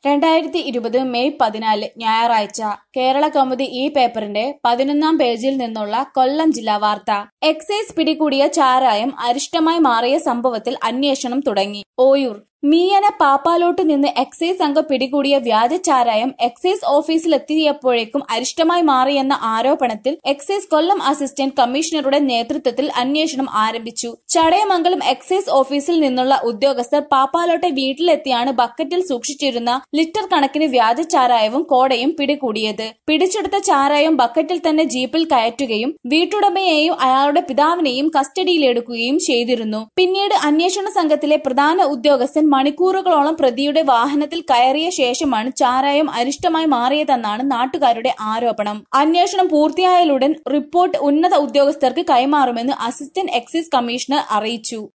രണ്ടായിരത്തി ഇരുപത് മെയ് പതിനാല് ഞായറാഴ്ച കേരള കൗമുദി ഈ പേപ്പറിന്റെ പതിനൊന്നാം പേജിൽ നിന്നുള്ള കൊല്ലം ജില്ലാ വാർത്ത എക്സൈസ് പിടികൂടിയ ചാരായം അരിഷ്ടമായി മാറിയ സംഭവത്തിൽ അന്വേഷണം തുടങ്ങി ഓയൂർ മീയന പാപ്പാലോട്ട് നിന്ന് എക്സൈസ് സംഘം പിടികൂടിയ വ്യാജ ചാരായം എക്സൈസ് ഓഫീസിലെത്തിയപ്പോഴേക്കും അരിഷ്ടമായി മാറിയെന്ന ആരോപണത്തിൽ എക്സൈസ് കൊല്ലം അസിസ്റ്റന്റ് കമ്മീഷണറുടെ നേതൃത്വത്തിൽ അന്വേഷണം ആരംഭിച്ചു ചടയമംഗലം എക്സൈസ് ഓഫീസിൽ നിന്നുള്ള ഉദ്യോഗസ്ഥർ പാപ്പാലോട്ടെ വീട്ടിലെത്തിയാണ് ബക്കറ്റിൽ സൂക്ഷിച്ചിരുന്ന ലിറ്റർ കണക്കിന് വ്യാജ ചാരായവും കോടയും പിടികൂടിയത് പിടിച്ചെടുത്ത ചാരായം ബക്കറ്റിൽ തന്നെ ജീപ്പിൽ കയറ്റുകയും വീട്ടുടമയെയും അയാളുടെ പിതാവിനെയും കസ്റ്റഡിയിലെടുക്കുകയും ചെയ്തിരുന്നു പിന്നീട് അന്വേഷണ സംഘത്തിലെ പ്രധാന ഉദ്യോഗസ്ഥൻ മണിക്കൂറുകളോളം പ്രതിയുടെ വാഹനത്തിൽ കയറിയ ശേഷമാണ് ചാരായം അരിഷ്ടമായി മാറിയതെന്നാണ് നാട്ടുകാരുടെ ആരോപണം അന്വേഷണം പൂർത്തിയായാലുടൻ റിപ്പോർട്ട് ഉന്നത ഉദ്യോഗസ്ഥർക്ക് കൈമാറുമെന്ന് അസിസ്റ്റന്റ് എക്സൈസ് കമ്മീഷണർ അറിയിച്ചു